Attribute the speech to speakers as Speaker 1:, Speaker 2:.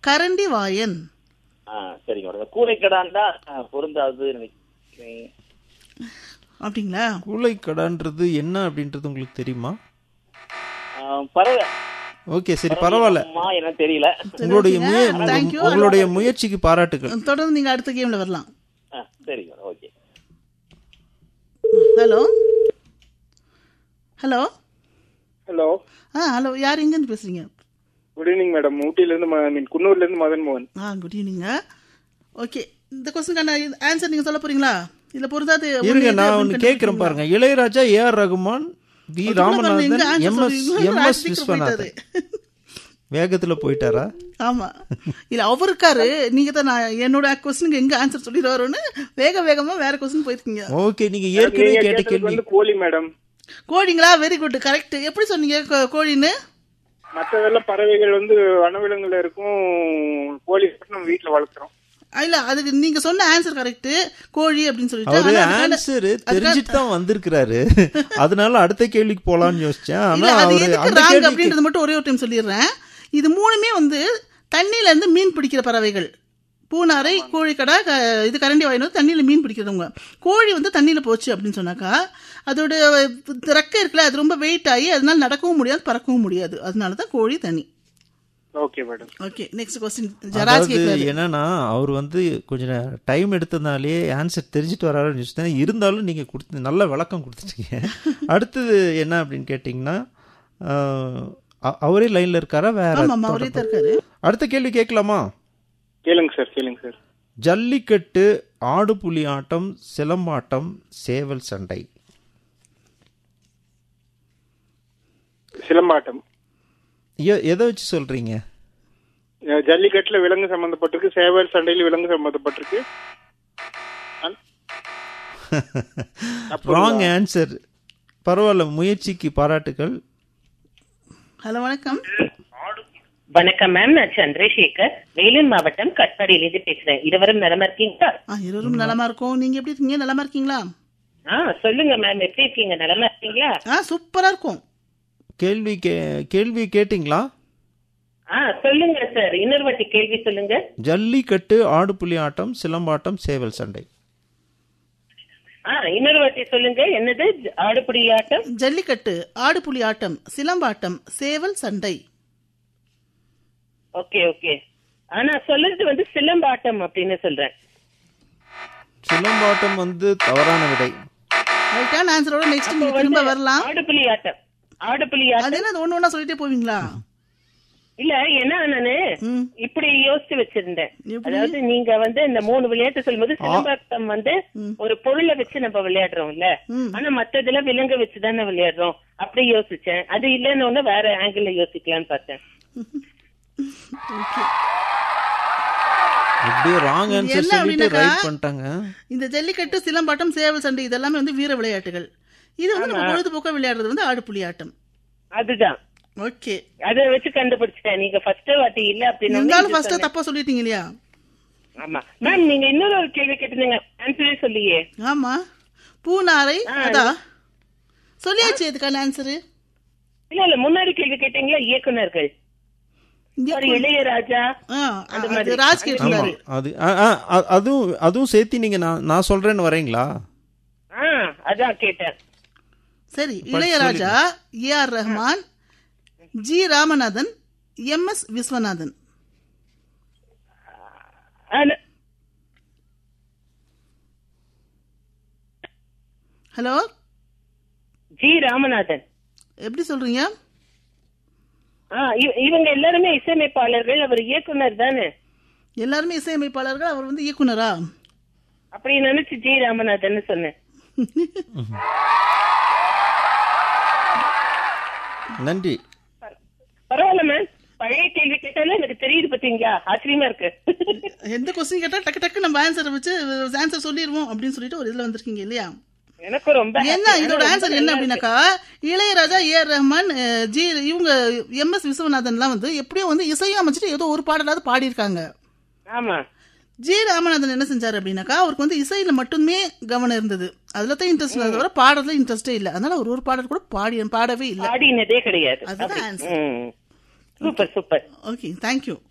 Speaker 1: கரண்டி வாயன்
Speaker 2: ஆ சரிங்க மேடம் கூலைக்கடான் தான் பொருந்தாது நினைக்கிறேன்
Speaker 1: அப்படிங்களா
Speaker 3: கூலைக்கடான்றது என்ன அப்படின்றது உங்களுக்கு தெரியுமா
Speaker 2: ஆ, பரவ
Speaker 3: ஓகே சரி பரவாயில்ல
Speaker 2: அம்மா என்ன தெரியல
Speaker 3: உங்களுடைய முய
Speaker 1: Thank you.
Speaker 3: உங்களுடைய முயற்சிக்கு பாராட்டுகள்
Speaker 1: தொடர்ந்து நீங்க அடுத்த கேம்ல வரலாம்
Speaker 2: ஆ, சரிங்க madam okay
Speaker 1: hello hello
Speaker 4: hello
Speaker 1: ஆ ஹலோ யார் எங்கேருந்து பேசுறீங்க
Speaker 4: குட் ஈவினிங் மேடம் ஊட்டியிலேருந்து ஐ மீன் குன்னூர்லேருந்து மதன் மோகன்
Speaker 1: ஆ குட் ஈவினிங்க ஓகே இந்த கொஸ்டினுக்கான ஆன்சர் நீங்க சொல்ல போறீங்களா இல்ல பொருந்தாது ஒண்ணு
Speaker 3: இருங்க
Speaker 1: எது
Speaker 3: நான்
Speaker 1: அப்படின்னு
Speaker 3: ஒன்னு கேக்குறேன் பாருங்க இளையராஜா ஏ ஆர் ரகுமான் வி
Speaker 1: அதுக்குள்ள பாருங்க, எங்க
Speaker 3: ராமநாதன்
Speaker 1: answer
Speaker 3: எம் எஸ்
Speaker 1: சொல்றீங்களோ,
Speaker 3: எம் எஸ்
Speaker 1: ராஜ்சேகர்
Speaker 3: விஸ்வநாதன்
Speaker 1: போயிட்டாரு.
Speaker 3: வேகத்துல போயிட்டாரா
Speaker 1: ஆமா இல்ல அவர் இருக்காரு நீங்க தான் நான் என்னோட கொஸ்டினுக்கு எங்க ஆன்சர் சொல்லிடுவாருன்னு வேக வேகமா வேற கொஸ்டின் போயிருக்கீங்க
Speaker 3: ஓகே நீங்க ஏற்கனவே
Speaker 4: நீங்க
Speaker 3: கேட்ட
Speaker 4: கேட்டதுக்கு
Speaker 3: கேள்வி
Speaker 4: வந்து கோழி மேடம்
Speaker 1: கோழிங்களா வெரி குட் கரெக்ட் எப்படி சொன்னீங்க கோ- கோழின்னு
Speaker 4: மற்றதெல்லாம் பறவைகள் வந்து வனவிலங்குல இருக்கும் கோழி மட்டும் நம்ம வீட்டுல வளர்க்குறோம்
Speaker 1: இல்ல அதுக்கு நீங்க சொன்ன ஆன்சர் கரெக்ட் கோழி அப்படின்னு சொல்லிட்டு
Speaker 3: அவரு
Speaker 1: ஆனா அதுக்கான-
Speaker 3: ஆன்சர் தெரிஞ்சுட்டு தான் வந்திருக்கிறாரு அதனால அடுத்த கேள்விக்கு போலாம்னு யோசிச்சேன்
Speaker 1: இல்ல
Speaker 3: ஆனா
Speaker 1: அது
Speaker 3: அவரு
Speaker 1: எதுக்கு
Speaker 3: அந்த
Speaker 1: ராங்
Speaker 3: கேள்விக்கு
Speaker 1: அப்படின்றது மட்டும் ஒரே ஒரு டைம் சொல்லிடுறேன் இது மூணுமே வந்து தண்ணியில இருந்து மீன் பிடிக்கிற பறவைகள் பூனாரை கோழிக்கடா க- இது கரண்டி வாயினு தண்ணியில மீன் பிடிக்கிறவங்க கோழி வந்து தண்ணியில போச்சு அப்படின்னு சொன்னாக்கா அதோட ரெக்கை இருக்குல்ல அது ரொம்ப வெயிட் ஆகி அதனால நடக்கவும் முடியாது பறக்கவும் முடியாது அதனால தான் கோழி தனி
Speaker 4: okay madam
Speaker 1: okay next question ஜராஜ்
Speaker 3: அதாவது
Speaker 1: கேட்கறாரு
Speaker 3: என்னன்னா அவர் வந்து கொஞ்சம் டைம் எடுத்ததுனாலே ஆன்சர் தெரிஞ்சுட்டு வராருன்னு யோசிச்சேன் இருந்தாலும் நீங்க கொடுத்து நல்ல விளக்கம் கொடுத்துட்டீங்க அடுத்தது என்ன அப்படின்னு கேட்டிங்கன்னா ஆஹ், அ- அவரே லைன்ல இருக்காரா வேற
Speaker 1: ஆமா ஆமா அவரே தான் இருக்காரு
Speaker 3: அடுத்த கேள்வி கேட்கலாமா
Speaker 4: கேளுங்க சார் கேளுங்க சார்
Speaker 3: ஜல்லிக்கட்டு ஆடு புலி ஆட்டம் சிலம்பாட்டம் சேவல் சண்டை
Speaker 4: சிலம்பாட்டம்
Speaker 3: எ- எதை வச்சு சொல்றீங்க
Speaker 4: அஹ் ஜல்லிக்கட்டுல விலங்கு சம்பந்தப்பட்டிருக்கு சேவல் சண்டையில விலங்கு சம்பந்தப்பட்டிருக்கு அன்-
Speaker 3: ராங் ஆன்சர் பரவாயில்ல முயற்சிக்கு பாராட்டுகள்
Speaker 1: ஹலோ வணக்கம்
Speaker 5: வணக்கம் மேம் நான் சந்திரசேகர் வேலூர் மாவட்டம் கட்பாடியிலிருந்து பேசுறேன் இருவரும் நலமா இருக்கீங்களா
Speaker 1: ஆ இருவரும் நலமா இருக்கோம் நீங்க எப்படி இருக்கீங்க நலமா இருக்கீங்களா
Speaker 5: ஆ சொல்லுங்க மேம் எப்படி இருக்கீங்க நலமா இருக்கீங்களா
Speaker 1: ஆ சூப்பரா இருக்கும்
Speaker 3: கேள்வி கே கேள்வி கேட்டிங்களா
Speaker 5: ஆ சொல்லுங்க சார் இன்னொரு வாட்டி கேள்வி சொல்லுங்க
Speaker 3: ஜல்லிக்கட்டு ஆடு புலி ஆட்டம் சிலம்பாட்டம் சேவல் சண்டை
Speaker 5: ஆ இன்னொரு வாட்டி சொல்லுங்க என்னது ஆடுபுடி ஆட்டம்
Speaker 1: ஜல்லிக்கட்டு ஆடு புலி ஆட்டம் சிலம்பாட்டம் சேவல் சண்டை
Speaker 5: ஓகே ஓகே ஆனா சொல்றது வந்து சிலம்பாட்டம் அப்படின்னு சொல்றேன்
Speaker 3: சிலம்பாட்டம் வந்து தவறான விடை
Speaker 1: ரைட்டான ஆன்சரோட நெக்ஸ்ட்
Speaker 5: அப்போ
Speaker 1: நீங்க
Speaker 5: வந்து
Speaker 1: திரும்ப வரலாம்
Speaker 5: ஆடுபுலி ஆட்டம் ஆடுபுலி
Speaker 1: அது
Speaker 5: ஆட்டம்
Speaker 1: என்ன அது ஒண்ணு ஒண்ணா சொல்லிட்டே போவீங்களா
Speaker 5: இல்ல ஏன்னா நானு
Speaker 1: ம்.
Speaker 5: இப்படி யோசிச்சு வச்சிருந்தேன்
Speaker 1: எப்படி?
Speaker 5: அதாவது நீங்க வந்து இந்த மூணு விளையாட்டு சொல்லும்போது சிலம்பாட்டம் வந்து ஒரு பொருளை வச்சு நம்ம விளையாடுறோம்ல
Speaker 1: ம்.
Speaker 5: ஆனா மத்ததுல விலங்க வச்சுதானே விளையாடுறோம் அப்படி யோசிச்சேன் அது இல்லைன்னு ஒண்ணு வேற ஆங்கிள் யோசிக்கலாம்னு பார்த்தேன்
Speaker 1: ஓகே
Speaker 3: எப்படியோ ராங்
Speaker 1: இது
Speaker 3: ஆன்சர்
Speaker 1: என்ன
Speaker 3: சொல்லிட்டு
Speaker 1: அப்படின்னாக்கா,
Speaker 3: ரைட் பண்ணிட்டாங்க
Speaker 1: இந்த ஜல்லிக்கட்டு சிலம்பாட்டம் சேவல் சண்டை இதெல்லாமே வந்து வீர விளையாட்டுகள் இது வந்து நம்ம பொழுதுபோக்கா விளையாடுறது வந்து ஆடு புலி ஆட்டம்
Speaker 5: அதுதான்
Speaker 1: ஓகே
Speaker 5: அதை வச்சு கண்டுபிடிச்சிட்டேன் நீங்க ஃபர்ஸ்ட் வாட்டி இல்ல அப்படின்னு
Speaker 1: இருந்தாலும் ஃபர்ஸ்ட் தப்பா சொல்லிட்டீங்க இல்லையா
Speaker 5: ஆமா மேம் நீங்க இன்னொரு ஒரு கேள்வி கேட்டிருந்தீங்க ஆன்சரே சொல்லியே
Speaker 1: ஆமா பூனாரை அதான் சொல்லியாச்சு இதுக்கான ஆன்சரு
Speaker 5: இல்ல இல்ல முன்னாடி கேள்வி கேட்டீங்களா இயக்குனர்கள் ஒரு இளையராஜா அந்த
Speaker 1: அது
Speaker 5: மாதிரி.
Speaker 1: ராஜ்
Speaker 3: ஆமா
Speaker 1: கேட்டிருந்தாரு
Speaker 3: அது அ- அ- அ- அதுவும் அதுவும் சேர்த்து நீங்க நான் நான் சொல்றேன்னு வரீங்களா
Speaker 5: ஆ அதான் கேட்டேன்
Speaker 1: சரி Ilaiyaraaja A R Rahman G Ramanathan M S Viswanathan
Speaker 5: ஆனா-
Speaker 1: ஹலோ
Speaker 5: ஜி ராமநாதன்
Speaker 1: எப்படி சொல்றீங்க
Speaker 5: ஆ, இவ- இவங்க எல்லாருமே இசையமைப்பாளர்கள் அவர் இயக்குனர் தானே
Speaker 1: எல்லாருமே இசையமைப்பாளர்கள் அவர் வந்து இயக்குனரா
Speaker 5: அப்படி நினைச்சு ஜி ராமநாதன் சொன்னேன்
Speaker 3: நன்றி
Speaker 5: பரவாயில்ல மேம் பழைய கேள்வி கேட்டாலும் எனக்கு தெரியுது பாத்தீங்களா ஆச்சரியமா இருக்கு
Speaker 1: எந்த கொஸ்டின் கேட்டா டக்கு டக்கு நம்ம ஆன்சர் வச்சு ஆன்சர் சொல்லிடுவோம் அப்படின்னு சொல்லிட்டு ஒரு இதுல வந்திருக்கீங்க இல்லையா
Speaker 5: எனக்கு ரொம்ப
Speaker 1: என்ன
Speaker 5: happy.
Speaker 1: இதோட
Speaker 5: ரொம்ப
Speaker 1: ஆன்சர் என்ன
Speaker 5: நல்லா
Speaker 1: அப்படின்னாக்கா இளையராஜா ஏ ஆர் ரஹ்மான் அஹ், ஜி இவங்க எம் எஸ் விஸ்வநாதன்லாம் வந்து எப்படியோ வந்து இசையும் அமைச்சிட்டு ஏதோ ஒரு பாடலாவது பாடியிருக்காங்க
Speaker 5: இருக்கு. ஆமா
Speaker 1: ஜி ராமநாதன் என்ன செஞ்சாரு அப்படின்னாக்கா அவருக்கு வந்து இசையில மட்டுமே கவனம் இருந்தது அதுல தான் இன்ட்ரெஸ்ட் தவிர பாடுறதுல இன்ட்ரெஸ்டே இல்ல அதனால ஒரு ஒரு பாடல் கூட பாடி பாடவே இல்ல
Speaker 5: பாடினதே கிடையாது
Speaker 1: அதுதான்
Speaker 5: அப்படி.
Speaker 1: answer.
Speaker 5: ம். Super super
Speaker 1: okay thank you